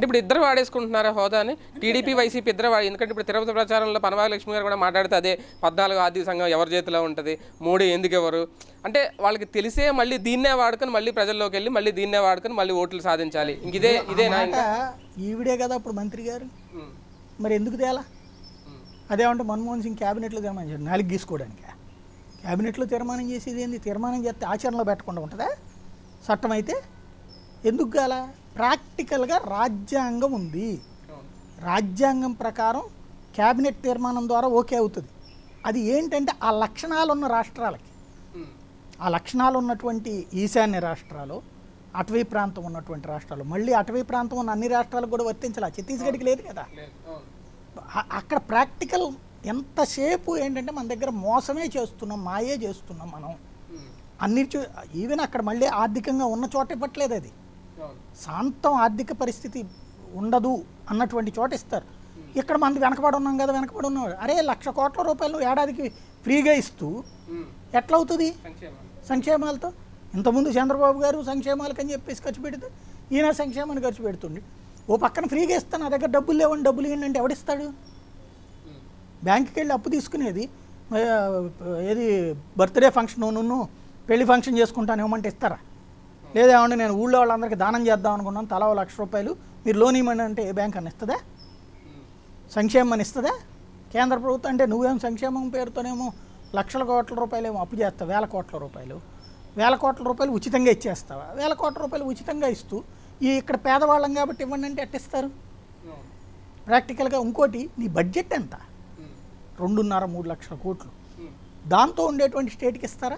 ఇప్పుడు ఇద్దరు వాడేసుకుంటున్నారా హోదాని TDP YCP ఇద్దరు వాడి ఎందుకంటే ఇప్పుడు తిరుపతి ప్రచారంలో పనవాగ లక్ష్మి గారు కూడా మాట్లాడితే అదే పద్నాలుగు ఆర్థిక సంఘం ఎవరి చేతిలో ఉంటుంది మోడీ ఎందుకు ఎవరు అంటే వాళ్ళకి తెలిసే మళ్ళీ దీన్నే వాడుకొని మళ్ళీ ప్రజల్లోకి వెళ్ళి మళ్ళీ దీన్నే వాడుకొని మళ్ళీ ఓట్లు సాధించాలి ఇంక ఇదే ఇదేనా మాట ఇంకా ఈవిడే కదా అప్పుడు మంత్రి గారు ఉమ్, మరి ఎందుకు తేలా ఉమ్, అదేమంటే మన్మోహన్ సింగ్ క్యాబినెట్లో తీర్మానం చేశారు నాలుగు గీసుకోవడానికి క్యాబినెట్లో తీర్మానం చేసేది ఏంది తీర్మానం చేస్తే ఆచరణలో పెట్టకుండా ఉంటుందా చట్టం అయితే ఎందుకు గాల ప్రాక్టికల్గా రాజ్యాంగం ఉంది అవును. రాజ్యాంగం ప్రకారం క్యాబినెట్ తీర్మానం ద్వారా ఓకే అవుతుంది అది ఏంటంటే ఆ లక్షణాలు ఉన్న రాష్ట్రాలకి ఉమ్, ఆ లక్షణాలు ఉన్నటువంటి ఈశాన్య రాష్ట్రాలు అటవీ ప్రాంతం ఉన్నటువంటి రాష్ట్రాలు మళ్ళీ అటవీ ప్రాంతం ఉన్న అన్ని రాష్ట్రాలకు కూడా వర్తించాలి ఛత్తీస్గఢ్కి లేదు కదా లేదు, అవును. అ- అక్కడ ప్రాక్టికల్ ఎంతసేపు ఏంటంటే మన దగ్గర మోసమే చేస్తున్నాం మాయే చేస్తున్నాం మనం ఉమ్, అన్ని చూ ఈవెన్ అక్కడ మళ్ళీ ఆర్థికంగా ఉన్న చోట ఇవ్వట్లేదు అది అవును. శాంతం ఆర్థిక పరిస్థితి ఉండదు అన్నటువంటి చోట ఇస్తారు ఇక్కడ మనది వెనకబడి ఉన్నాం కదా వెనకబడి ఉన్నాం అరే లక్ష కోట్ల రూపాయలు ఏడాదికి ఫ్రీగా ఇస్తూ ఉమ్, ఎట్లవుతుంది సంక్షేమం సంక్షేమాలతో ఇంతకుముందు చంద్రబాబు గారు సంక్షేమాలకు అని చెప్పేసి ఖర్చు పెడితే ఈయన సంక్షేమాన్ని ఖర్చు పెడుతుండి ఓ పక్కన ఫ్రీగా ఇస్తాను నా దగ్గర డబ్బులు లేవని డబ్బులు ఇవ్వండి అంటే ఎవడిస్తాడు ఉమ్, బ్యాంకుకి వెళ్ళి అప్పు తీసుకునేది ఆ, ఏది బర్త్డే ఫంక్షన్ నువ్వు పెళ్లి ఫంక్షన్ చేసుకుంటాను ఏమంటే ఇస్తారా లేదేమంటే నేను ఊళ్ళో వాళ్ళందరికీ దానం చేద్దాం అనుకున్నాను తలా ఓ లక్ష రూపాయలు మీరు లోన్ ఇవ్వమని అంటే ఏ బ్యాంక్ అని ఇస్తుందా ఉమ్, సంక్షేమం అని ఇస్తుందా కేంద్ర ప్రభుత్వం అంటే నువ్వేం సంక్షేమం పేరుతోనేమో లక్షల కోట్ల రూపాయలు ఏమో అప్పు చేస్తావు వేల కోట్ల రూపాయలు వేల కోట్ల రూపాయలు ఉచితంగా ఇచ్చేస్తావా వేల కోట్ల రూపాయలు ఉచితంగా ఇస్తూ ఈ ఇక్కడ పేదవాళ్ళం కాబట్టి ఇవ్వండి అంటే ఎట్టిస్తారు అవును. ప్రాక్టికల్గా ఇంకోటి నీ బడ్జెట్ ఎంత ఉమ్, రెండున్నర మూడు లక్షల కోట్లు ఉమ్, దాంతో ఉండేటువంటి స్టేట్కి ఇస్తారా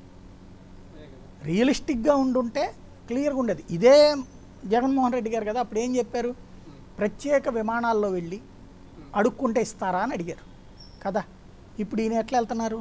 అదే కదా. రియలిస్టిక్గా ఉండుంటే క్లియర్గా ఉండేది ఇదే జగన్మోహన్ రెడ్డి గారు కదా అప్పుడు ఏం చెప్పారు ప్రత్యేక విమానాల్లో వెళ్ళి అడుక్కుంటే ఇస్తారా అని అడిగారు కదా ఇప్పుడు ఈయన ఎట్లా వెళ్తున్నారు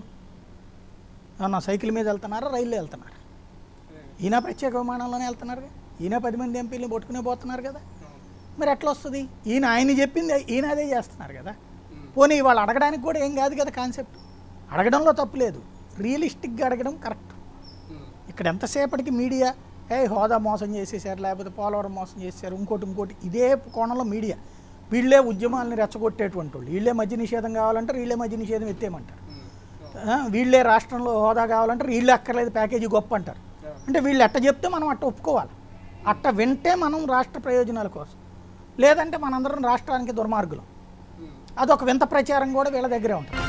ఏమన్నా సైకిల్ మీద వెళ్తున్నారా రైల్లో వెళ్తున్నారా అదే కదా. ఈయన ప్రత్యేక విమానంలోనే వెళ్తున్నారుగా ఈయన పది మంది ఎంపీలు పట్టుకునే పోతున్నారు కదా అవును. మరి ఎట్లా వస్తుంది ఈయన ఆయన చెప్పింది ఈయన అదే చేస్తున్నారు కదా ఉమ్, పోనీ వాళ్ళు అడగడానికి కూడా ఏం కాదు కదా కాన్సెప్ట్ అడగడంలో తప్పు లేదు రియలిస్టిక్గా అడగడం కరెక్ట్ ఉమ్, ఇక్కడ ఎంతసేపటికి మీడియా ఏ హోదా మోసం చేసేసారు లేకపోతే పోలవరం మోసం చేశారు ఇంకోటి ఇంకోటి ఇదే కోణంలో మీడియా వీళ్ళే ఉద్యమాలని రెచ్చగొట్టేటువంటి వాళ్ళు వీళ్ళే మద్య నిషేధం కావాలంటారు వీళ్ళే మద్య నిషేధం ఎత్తేయమంటారు ఉమ్, ఆ, వీళ్ళే రాష్ట్రంలో హోదా కావాలంటారు వీళ్ళే అక్కర్లేదు ప్యాకేజీ గొప్ప అంటారు అంటే వీళ్ళు ఎట్ట చెప్తే మనం అట్ట ఒప్పుకోవాలి అట్ట వింటే మనం రాష్ట్ర ప్రయోజనాల కోసం లేదంటే మనందరం రాష్ట్రానికి దుర్మార్గులం ఉమ్. అదొక వింత ప్రచారం కూడా వీళ్ళ దగ్గరే ఉంటుంది